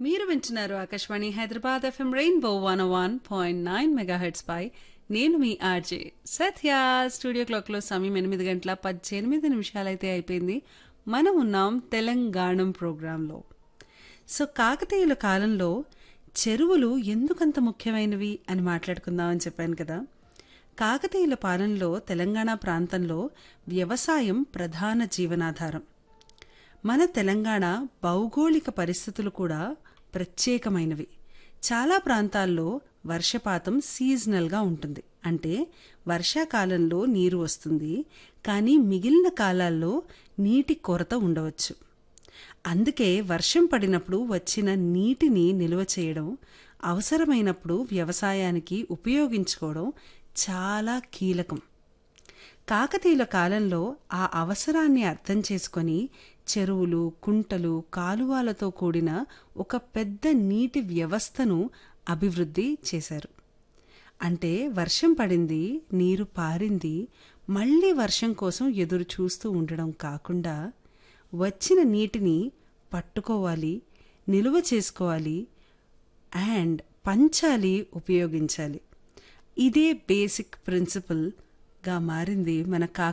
మీరు వింటున్నారు Akashvani Hyderabad FM Rainbow one one point nine megahertz పై నేను మీ ఆర్జే సత్య స్టూడియో క్లాక్లో సమయం ఎనిమిది గంటల పద్దెనిమిది నిమిషాలైతే అయిపోయింది మనం ఉన్నాం తెలంగాణం ప్రోగ్రాంలో సో కాకతీయుల కాలంలో చెరువులు ఎందుకంత ముఖ్యమైనవి అని మాట్లాడుకుందామని చెప్పాను కదా కాకతీయుల పాలనలో తెలంగాణ ప్రాంతంలో వ్యవసాయం ప్రధాన జీవనాధారం మన తెలంగాణ భౌగోళిక పరిస్థితులు కూడా ప్రత్యేకమైనవి చాలా ప్రాంతాల్లో వర్షపాతం సీజనల్గా ఉంటుంది అంటే వర్షాకాలంలో నీరు వస్తుంది కానీ మిగిలిన కాలాల్లో నీటి కొరత ఉండవచ్చు అందుకే వర్షం పడినప్పుడు వచ్చిన నీటిని నిల్వ చేయడం అవసరమైనప్పుడు వ్యవసాయానికి ఉపయోగించుకోవడం చాలా కీలకం కాకతీయుల కాలంలో ఆ అవసరాన్ని అర్థం చేసుకొని చెరువులు కుంటలు కాలువలతో కూడిన ఒక పెద్ద నీటి వ్యవస్థను అభివృద్ధి చేశారు అంటే వర్షం పడింది నీరు పారింది మళ్ళీ వర్షం కోసం ఎదురు చూస్తూ ఉండడం కాకుండా వచ్చిన నీటిని పట్టుకోవాలి నిలువ చేసుకోవాలి అండ్ పంచాలి ఉపయోగించాలి ఇదే బేసిక్ ప్రిన్సిపల్గా మారింది మన కా